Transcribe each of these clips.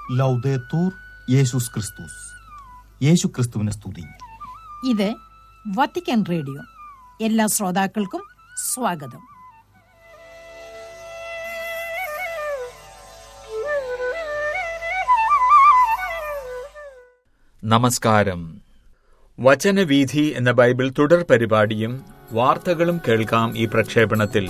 ലൗദേത്തൂർ യേശുസ് ക്രിസ്തുസ് യേശു ക്രിസ്തുവിനെ സ്തുതി ഇത് വത്തിക്കാൻ റേഡിയോ എല്ലാ ശ്രോതാക്കൾക്കും സ്വാഗതം നമസ്കാരം വചനവീഥി എന്ന ബൈബിൾ തുടർ പരിപാടിയും വാർത്തകളും കേൾക്കാം ഈ പ്രക്ഷേപണത്തിൽ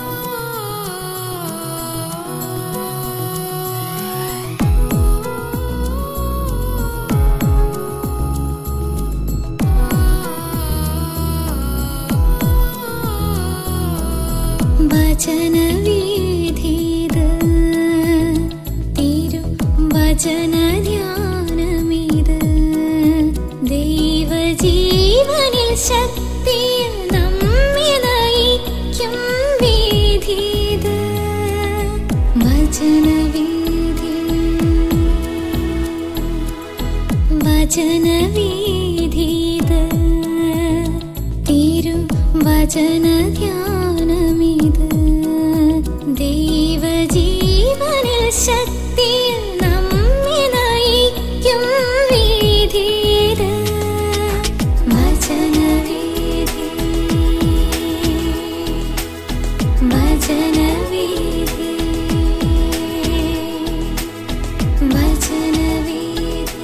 വചനവീഥിത് തിരു വചനധ്യാനമിത് ദൈവജീവനിൽ ശക്തിയിൽ നമ്മെ നയിക്കും വീഥിത് വചനവീഥി വചനവീഥിത് തിരു വചനധ്യാനമിത് ദൈവജീവനിൽ ശക്തിയിൽ നമ്മെ നയിക്കും വീഥിത് വചനവീഥി വചനവീഥി വചനവീഥി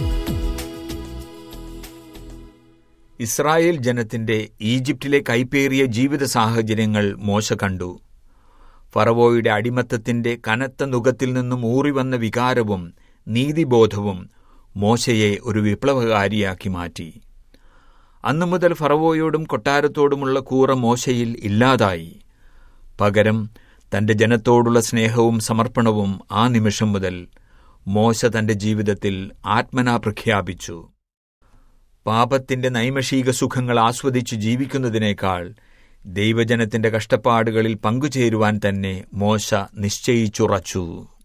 ഇസ്രായേൽ ജനത്തിന്റെ ഈജിപ്തിലെ കൈപ്പേറിയ ജീവിത സാഹചര്യങ്ങൾ മോശ കണ്ടു ഫറവോയുടെ അടിമത്തത്തിന്റെ കനത്ത നുഖത്തിൽ നിന്നും ഊറിവന്ന വികാരവും നീതിബോധവും മോശയെ ഒരു വിപ്ലവകാരിയാക്കി മാറ്റി അന്നു മുതൽ ഫറവോയോടും കൊട്ടാരത്തോടുമുള്ള കൂറ മോശയിൽ ഇല്ലാതായി പകരം തന്റെ ജനത്തോടുള്ള സ്നേഹവും സമർപ്പണവും ആ നിമിഷം മുതൽ മോശ തന്റെ ജീവിതത്തിൽ ആത്മനാ പ്രഖ്യാപിച്ചു പാപത്തിന്റെ നൈമഷിക സുഖങ്ങൾ ആസ്വദിച്ച് ജീവിക്കുന്നതിനേക്കാൾ ദൈവജനത്തിന്റെ കഷ്ടപ്പാടുകളിൽ പങ്കുചേരുവാൻ തന്നെ മോശ നിശ്ചയിച്ചുറച്ചു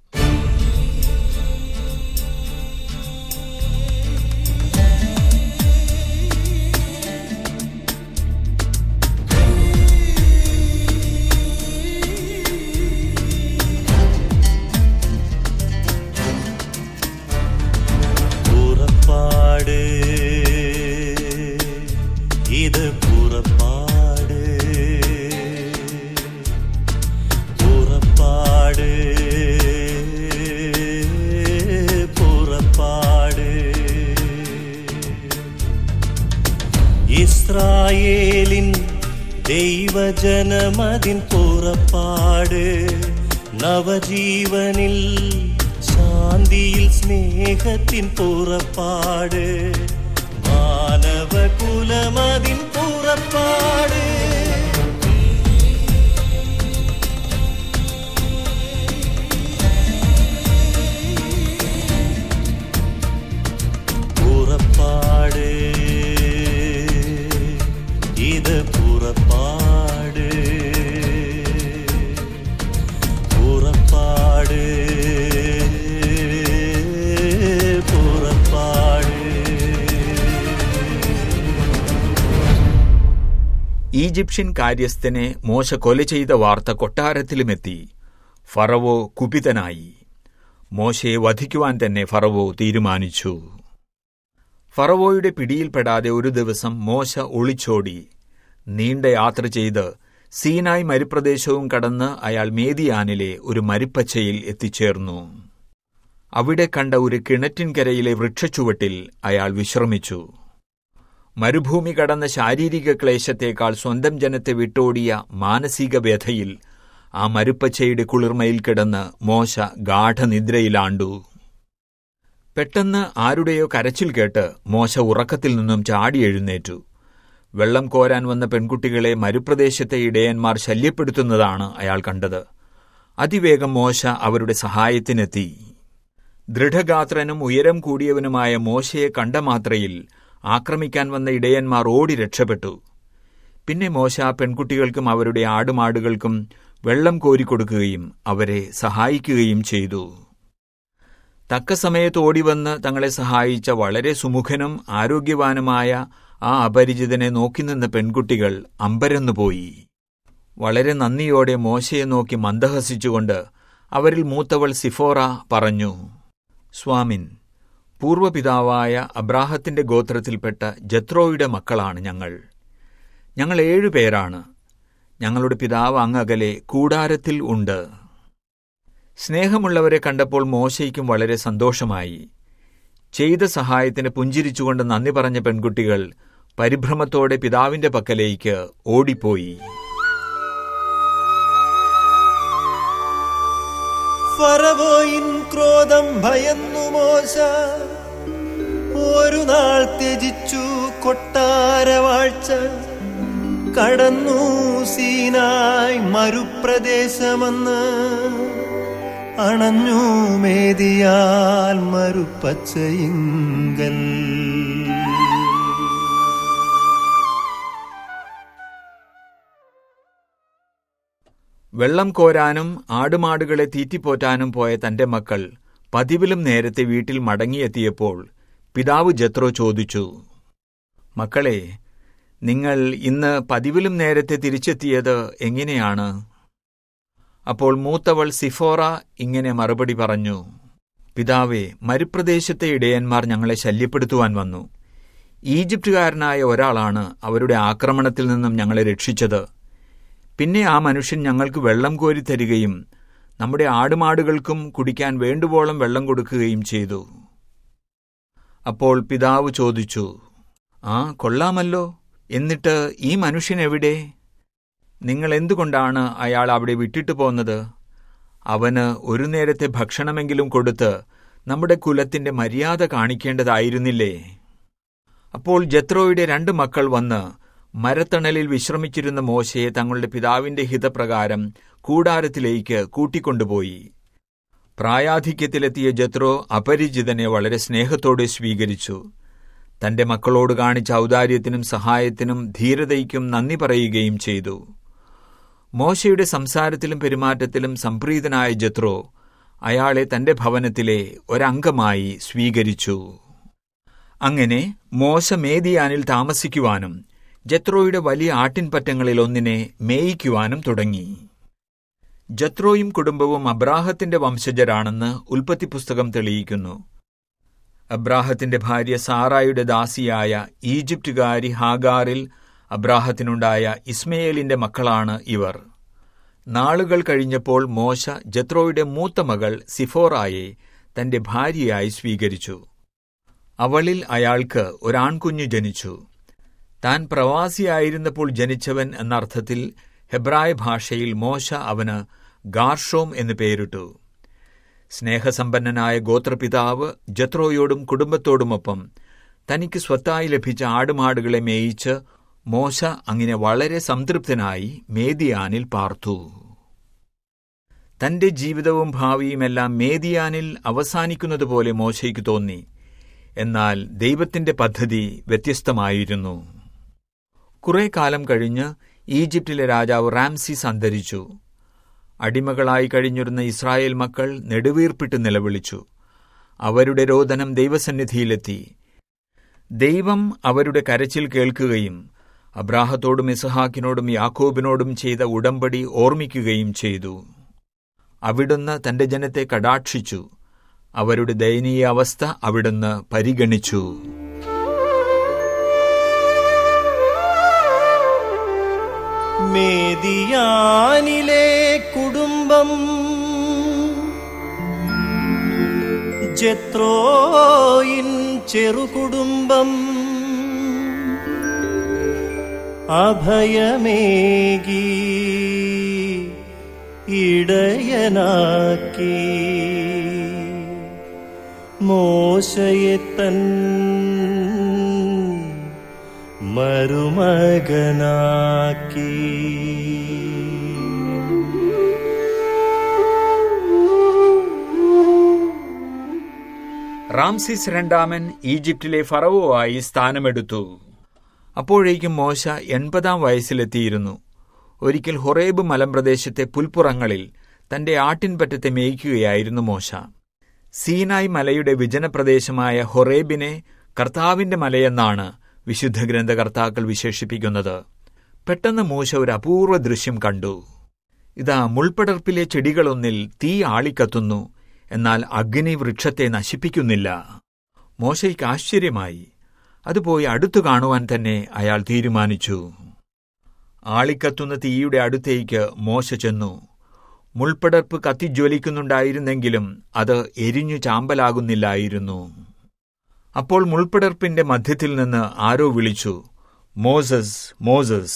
പുറപ്പാട് ഇത് പുറപ്പാട് പുറപ്പാട് പുറപ്പാട് ഇസ്രായേലിൻ ദൈവജനമതിൻ പുറപ്പാട് നവജീവനിൽ ശാന്തിയിൽ സ്നേഹത്തിൻ പുറപ്പാട് മാനവകുലമതിൻ പുറപ്പാട് പുറപ്പാട് ഇത് പുറപ്പാട് പുറപ്പാട് പുറപ്പാട് ഈജിപ്ഷ്യൻ കാര്യസ്ഥനെ മോശ കൊല ചെയ്ത വാർത്ത കൊട്ടാരത്തിലുമെത്തി ഫറവോ കുപിതനായി മോശയെ വധിക്കുവാൻ തന്നെ ഫറവോ തീരുമാനിച്ചു ഫറവോയുടെ പിടിയിൽപ്പെടാതെ ഒരു ദിവസം മോശ ഒളിച്ചോടി നീണ്ട യാത്ര ചെയ്ത് സീനായ് മരുപ്രദേശവും കടന്ന് അയാൾ മേദിയാനിലെ ഒരു മരുപ്പച്ചയിൽ എത്തിച്ചേർന്നു അവിടെ കണ്ട ഒരു കിണറ്റിൻകരയിലെ വൃക്ഷച്ചുവട്ടിൽ അയാൾ വിശ്രമിച്ചു മരുഭൂമി കടന്ന ശാരീരിക ക്ലേശത്തേക്കാൾ സ്വന്തം ജനത്തെ വിട്ടോടിയ മാനസിക വ്യഥയിൽ ആ മരുപ്പച്ചയുടെ കുളിർമയിൽ കിടന്ന് മോശ ഗാഠനിദ്രയിലാണ്ടു പെട്ടെന്ന് ആരുടെയോ കരച്ചിൽ കേട്ട് മോശ ഉറക്കത്തിൽ നിന്നും ചാടി എഴുന്നേറ്റു വെള്ളം കോരാൻ വന്ന പെൺകുട്ടികളെ മരുപ്രദേശത്തെ ഇടയന്മാർ ശല്യപ്പെടുത്തുന്നതാണ് അയാൾ കണ്ടത് അതിവേഗം മോശ അവരുടെ സഹായത്തിനെത്തി ദൃഢഗാത്രനും ഉയരം കൂടിയവനുമായ മോശയെ കണ്ട മാത്രയിൽ ആക്രമിക്കാൻ വന്ന ഇടയന്മാർ ഓടി രക്ഷപ്പെട്ടു പിന്നെ മോശ പെൺകുട്ടികൾക്കും അവരുടെ ആടുമാടുകൾക്കും വെള്ളം കോരിക്കൊടുക്കുകയും അവരെ സഹായിക്കുകയും ചെയ്തു തക്ക സമയത്ത് ഓടിവന്ന് തങ്ങളെ സഹായിച്ച വളരെ സുമുഖനും ആരോഗ്യവാനുമായ ആ അപരിചിതനെ നോക്കി നിന്ന പെൺകുട്ടികൾ അമ്പരന്നുപോയി വളരെ നന്ദിയോടെ മോശയെ നോക്കി മന്ദഹസിച്ചുകൊണ്ട് അവരിൽ മൂത്തവൾ സിഫോറ പറഞ്ഞു സ്വാമിൻ പൂർവപിതാവായ അബ്രാഹത്തിന്റെ ഗോത്രത്തിൽപ്പെട്ട ജത്രോയുടെ മക്കളാണ് ഞങ്ങൾ ഞങ്ങൾ ഏഴുപേരാണ് ഞങ്ങളുടെ പിതാവ് അങ്ങകലെ കൂടാരത്തിൽ ഉണ്ട് സ്നേഹമുള്ളവരെ കണ്ടപ്പോൾ മോശയ്ക്കും വളരെ സന്തോഷമായി ചെയ്ത സഹായത്തിന് പുഞ്ചിരിച്ചുകൊണ്ട് നന്ദി പറഞ്ഞ പെൺകുട്ടികൾ പരിഭ്രമത്തോടെ പിതാവിന്റെ പക്കലേക്ക് ഓടിപ്പോയി ഫറവോയിൻ ക്രോധം ഭയന്നു മോശ ഒരു നാൾ ത്യജിച്ചു കൊട്ടാരവാഴ്ച കടന്നു സീനായി മരുപ്രദേശമെന്ന് അണഞ്ഞു മേദിയാൽ മരുപ്പച്ചയിങ്കൽ വെള്ളം കോരാനും ആടുമാടുകളെ തീറ്റിപ്പോറ്റാനും പോയ തന്റെ മക്കൾ പതിവിലും നേരത്തെ വീട്ടിൽ മടങ്ങിയെത്തിയപ്പോൾ പിതാവ് ജത്രോ ചോദിച്ചു മക്കളെ നിങ്ങൾ ഇന്ന് പതിവിലും നേരത്തെ തിരിച്ചെത്തിയത് എങ്ങനെയാണ് അപ്പോൾ മൂത്തവൾ സിഫോറ ഇങ്ങനെ മറുപടി പറഞ്ഞു പിതാവേ മരുപ്രദേശത്തെ ഇടയന്മാർ ഞങ്ങളെ ശല്യപ്പെടുത്തുവാൻ വന്നു ഈജിപ്തുകാരനായ ഒരാളാണ് അവരുടെ ആക്രമണത്തിൽ നിന്നും ഞങ്ങളെ രക്ഷിച്ചത് പിന്നെ ആ മനുഷ്യൻ ഞങ്ങൾക്ക് വെള്ളം കോരി തരികയും നമ്മുടെ ആടുമാടുകൾക്കും കുടിക്കാൻ വേണ്ടുവോളം വെള്ളം കൊടുക്കുകയും ചെയ്തു അപ്പോൾ പിതാവ് ചോദിച്ചു ആ കൊള്ളാമല്ലോ എന്നിട്ട് ഈ മനുഷ്യൻ എവിടെ നിങ്ങൾ എന്തുകൊണ്ടാണ് അയാൾ അവിടെ വിട്ടിട്ട് പോന്നത് അവന് ഒരു നേരത്തെ ഭക്ഷണമെങ്കിലും കൊടുത്ത് നമ്മുടെ കുലത്തിന്റെ മര്യാദ കാണിക്കേണ്ടതായിരുന്നില്ലേ അപ്പോൾ ജത്രോയുടെ രണ്ട് മക്കൾ വന്ന് മരത്തണലിൽ വിശ്രമിച്ചിരുന്ന മോശയെ തങ്ങളുടെ പിതാവിന്റെ ഹിതപ്രകാരം കൂടാരത്തിലേക്ക് കൂട്ടിക്കൊണ്ടുപോയി പ്രായാധിക്യത്തിലെത്തിയ ജത്രോ അപരിചിതനെ വളരെ സ്നേഹത്തോടെ സ്വീകരിച്ചു തന്റെ മക്കളോട് കാണിച്ച ഔദാര്യത്തിനും സഹായത്തിനും ധീരതയ്ക്കും നന്ദി പറയുകയും ചെയ്തു മോശയുടെ സംസാരത്തിലും പെരുമാറ്റത്തിലും സംപ്രീതനായ ജത്രോ അയാളെ തന്റെ ഭവനത്തിലെ ഒരംഗമായി സ്വീകരിച്ചു അങ്ങനെ മോശ മേദിയാനിൽ താമസിക്കുവാനും ജത്രോയുടെ വലിയ ആട്ടിൻപറ്റങ്ങളിൽ ഒന്നിനെ മേയിക്കുവാനും തുടങ്ങി ജത്രോയും കുടുംബവും അബ്രാഹത്തിന്റെ വംശജരാണെന്ന് ഉൽപ്പത്തി പുസ്തകം തെളിയിക്കുന്നു അബ്രാഹത്തിന്റെ ഭാര്യ സാറായുടെ ദാസിയായ ഈജിപ്തുകാരി ഹാഗാറിൽ അബ്രാഹത്തിനുണ്ടായ ഇസ്മയേലിന്റെ മക്കളാണ് ഇവർ നാളുകൾ കഴിഞ്ഞപ്പോൾ മോശ ജത്രോയുടെ മൂത്ത മകൾ സിഫോറായെ തന്റെ ഭാര്യയായി സ്വീകരിച്ചു അവളിൽ അയാൾക്ക് ഒരാൺകുഞ്ഞു ജനിച്ചു താൻ പ്രവാസിയായിരുന്നപ്പോൾ ജനിച്ചവൻ എന്നർത്ഥത്തിൽ ഹെബ്രായ ഭാഷയിൽ മോശ അവന് ഗാർഷോം എന്ന് പേരിട്ടു സ്നേഹസമ്പന്നനായ ഗോത്രപിതാവ് ജത്രോയോടും കുടുംബത്തോടുമൊപ്പം തനിക്ക് സ്വത്തായി ലഭിച്ച ആടുമാടുകളെ മേയിച്ച് മോശ അങ്ങനെ വളരെ സംതൃപ്തനായി മേദിയാനിൽ പാർത്തു തന്റെ ജീവിതവും ഭാവിയുമെല്ലാം മേദിയാനിൽ അവസാനിക്കുന്നതുപോലെ മോശയ്ക്ക് തോന്നി എന്നാൽ ദൈവത്തിന്റെ പദ്ധതി വ്യത്യസ്തമായിരുന്നു കുറെ കാലം കഴിഞ്ഞ് ഈജിപ്തിലെ രാജാവ് റാംസിസ് അന്തരിച്ചു അടിമകളായി കഴിഞ്ഞിരുന്ന ഇസ്രായേൽ മക്കൾ നെടുവീർപ്പിട്ട് നിലവിളിച്ചു അവരുടെ രോദനം ദൈവസന്നിധിയിലെത്തി ദൈവം അവരുടെ കരച്ചിൽ കേൾക്കുകയും അബ്രാഹത്തോടും ഇസഹാക്കിനോടും യാക്കോബിനോടും ചെയ്ത ഉടമ്പടി ഓർമ്മിക്കുകയും ചെയ്തു അവിടുന്ന് തന്റെ ജനത്തെ കടാക്ഷിച്ചു അവരുടെ ദയനീയ അവസ്ഥ അവിടുന്ന് പരിഗണിച്ചു മേദിയാനിലെ കുടുംബം ജത്രോയിൻ ചെറുകുടുംബം അഭയമേകി ഇടയനാക്കി മോശയെ തൻ മരുമകനാക്കി റാംസിസ് രണ്ടാമൻ ഈജിപ്തിലെ ഫറവോ ആയി സ്ഥാനമെടുത്തു അപ്പോഴേക്കും മോശ എൺപതാം വയസ്സിലെത്തിയിരുന്നു ഒരിക്കൽ ഹൊറേബ് മലമ്പ്രദേശത്തെ പുൽപ്പുറങ്ങളിൽ തന്റെ ആട്ടിൻപറ്റത്തെ മേയ്ക്കുകയായിരുന്നു മോശ സീനായ് മലയുടെ വിജനപ്രദേശമായ ഹൊറേബിനെ കർത്താവിന്റെ മലയെന്നാണ് വിശുദ്ധ ഗ്രന്ഥകർത്താക്കൾ വിശേഷിപ്പിക്കുന്നത് പെട്ടെന്ന് മൂശ ഒരു അപൂർവ ദൃശ്യം കണ്ടു ഇതാ മുൾപ്പടർപ്പിലെ ചെടികളൊന്നിൽ തീ ആളിക്കത്തുന്നു എന്നാൽ അഗ്നി വൃക്ഷത്തെ നശിപ്പിക്കുന്നില്ല മോശയ്ക്ക് ആശ്ചര്യമായി അത് പോയി അടുത്തു കാണുവാൻ തന്നെ അയാൾ തീരുമാനിച്ചു ആളിക്കത്തുന്ന തീയുടെ അടുത്തേക്ക് മോശ ചെന്നു മുൾപ്പടർപ്പ് കത്തിജ്വലിക്കുന്നുണ്ടായിരുന്നെങ്കിലും അത് എരിഞ്ഞു ചാമ്പലാകുന്നില്ലായിരുന്നു അപ്പോൾ മുൾപ്പടർപ്പിന്റെ മധ്യത്തിൽ നിന്ന് ആരോ വിളിച്ചു മോസസ് മോസസ്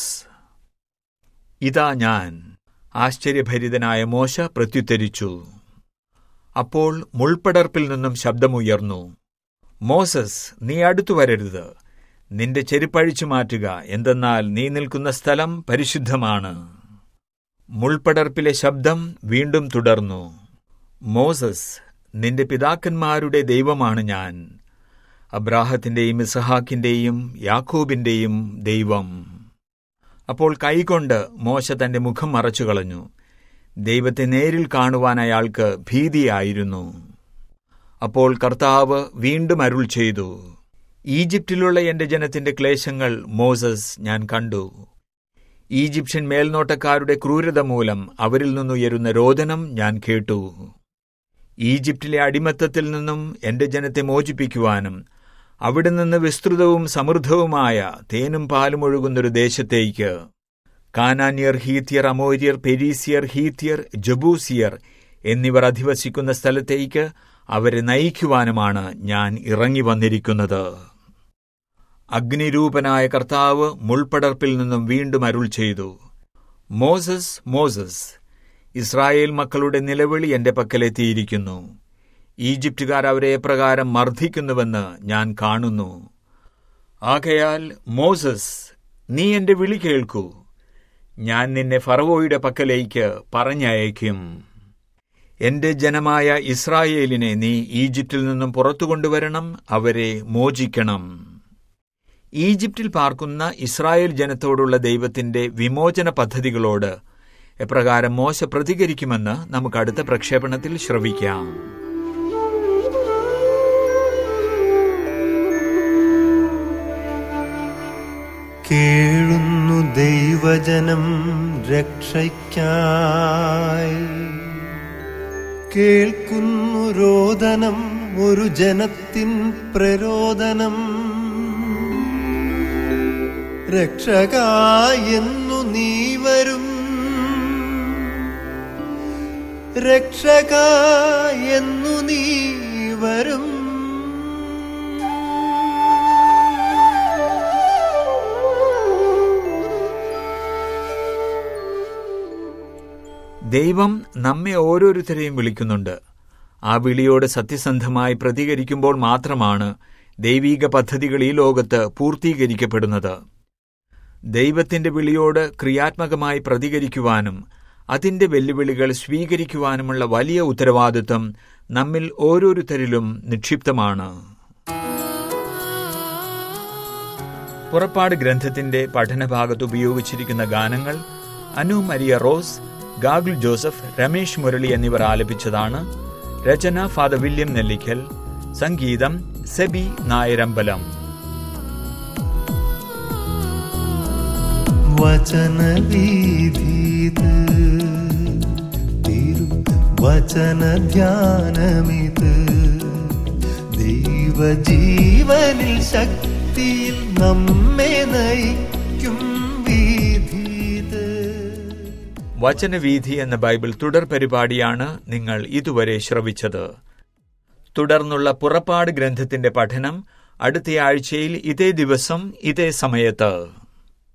ഇതാ ഞാൻ ആശ്ചര്യഭരിതനായ മോശ പ്രത്യുത്തരിച്ചു അപ്പോൾ മുൾപ്പടർപ്പിൽ നിന്നും ശബ്ദമുയർന്നു മോസസ് നീ അടുത്തു വരരുത് നിന്റെ ചെരുപ്പഴിച്ചു മാറ്റുക എന്തെന്നാൽ നീ നിൽക്കുന്ന സ്ഥലം പരിശുദ്ധമാണ് മുൾപ്പടർപ്പിലെ ശബ്ദം വീണ്ടും തുടർന്നു മോസസ് നിന്റെ പിതാക്കന്മാരുടെ ദൈവമാണ് ഞാൻ അബ്രാഹത്തിന്റെയും ഇസഹാക്കിന്റെയും യാക്കോബിന്റെയും ദൈവം അപ്പോൾ കൈകൊണ്ട് മോശ തന്റെ മുഖം മറച്ചു കളഞ്ഞു ദൈവത്തെ നേരിൽ കാണുവാൻ അയാൾക്ക് ഭീതിയായിരുന്നു അപ്പോൾ കർത്താവ് വീണ്ടും അരുൾ ചെയ്തു ഈജിപ്തിലുള്ള എന്റെ ജനത്തിന്റെ ക്ലേശങ്ങൾ മോസസ് ഞാൻ കണ്ടു ഈജിപ്ഷ്യൻ മേൽനോട്ടക്കാരുടെ ക്രൂരത മൂലം അവരിൽ നിന്നുയരുന്ന രോദനം ഞാൻ കേട്ടു ഈജിപ്തിലെ അടിമത്തത്തിൽ നിന്നും എന്റെ ജനത്തെ മോചിപ്പിക്കുവാനും അവിടെ നിന്ന് വിസ്തൃതവും സമൃദ്ധവുമായ തേനും പാലും ഒഴുകുന്നൊരു ദേശത്തേക്ക് കാനാന്യർ ഹീത്യർ അമോര്യർ പെരീസിയർ ഹീത്യർ ജബൂസിയർ എന്നിവർ അധിവസിക്കുന്ന സ്ഥലത്തേക്ക് അവരെ നയിക്കുവാനുമാണ് ഞാൻ ഇറങ്ങി വന്നിരിക്കുന്നത് അഗ്നിരൂപനായ കർത്താവ് മുൾപ്പടർപ്പിൽ നിന്നും വീണ്ടും അരുൾ ചെയ്തു മോസസ് മോസസ് ഇസ്രായേൽ മക്കളുടെ നിലവിളി എന്റെ പക്കലെത്തിയിരിക്കുന്നു ഈജിപ്തുകാർ അവരെ എപ്രകാരം മർദ്ദിക്കുന്നുവെന്ന് ഞാൻ കാണുന്നു ആകയാൽ മോസസ് നീ എന്റെ വിളി കേൾക്കൂ ഞാൻ നിന്നെ ഫറവോയുടെ പക്കലേക്ക് പറഞ്ഞയക്കും എന്റെ ജനമായ ഇസ്രായേലിനെ നീ ഈജിപ്തിൽ നിന്നും പുറത്തു കൊണ്ടുവരണം അവരെ മോചിക്കണം ഈജിപ്തിൽ പാർക്കുന്ന ഇസ്രായേൽ ജനത്തോടുള്ള ദൈവത്തിന്റെ വിമോചന പദ്ധതികളോട് എപ്രകാരം മോശ പ്രതികരിക്കുമെന്ന് നമുക്ക് അടുത്ത പ്രക്ഷേപണത്തിൽ ശ്രവിക്കാം കേഴുന്നു ദൈവജനം രക്ഷയ്ക്കായി കേൾക്കുന്നു രോദനം ഒരു ജനത്തിൻ പ്രരോദനം രക്ഷകായെന്നു നീ വരും രക്ഷകായെന്നു നീ വരും ദൈവം നമ്മെ ഓരോരുത്തരെയും വിളിക്കുന്നുണ്ട് ആ വിളിയോട് സത്യസന്ധമായി പ്രതികരിക്കുമ്പോൾ മാത്രമാണ് ദൈവീക പദ്ധതികൾ ഈ ലോകത്ത് പൂർത്തീകരിക്കപ്പെടുന്നത് ദൈവത്തിന്റെ വിളിയോട് ക്രിയാത്മകമായി പ്രതികരിക്കുവാനും അതിന്റെ വെല്ലുവിളികൾ സ്വീകരിക്കുവാനുമുള്ള വലിയ ഉത്തരവാദിത്വം നമ്മിൽ ഓരോരുത്തരിലും നിക്ഷിപ്തമാണ് പുറപ്പാട് ഗ്രന്ഥത്തിന്റെ പഠനഭാഗത്ത് ഉപയോഗിച്ചിരിക്കുന്ന ഗാനങ്ങൾ അനു മരിയ റോസ് ഗാഗുൽ ജോസഫ് രമേശ് മുരളി എന്നിവർ ആലപിച്ചതാണ് രചന ഫാദർ വില്യം നെല്ലിക്കൽ സംഗീതം സെബി നായരമ്പലം വചനവീഥീത് തിരു വചനധ്യാനമിത് ദൈവജീവനിൽ ശക്തിയിൽ നമ്മെ നയിക്കും വീഥീത് വചനവീഥി എന്ന ബൈബിൾ തുടർ പരിപാടിയാണ് നിങ്ങൾ ഇതുവരെ ശ്രവിച്ചത് തുടർന്നുള്ള പുറപ്പാട് ഗ്രന്ഥത്തിന്റെ പഠനം അടുത്തയാഴ്ചയിൽ ഇതേ ദിവസം ഇതേ സമയത്ത്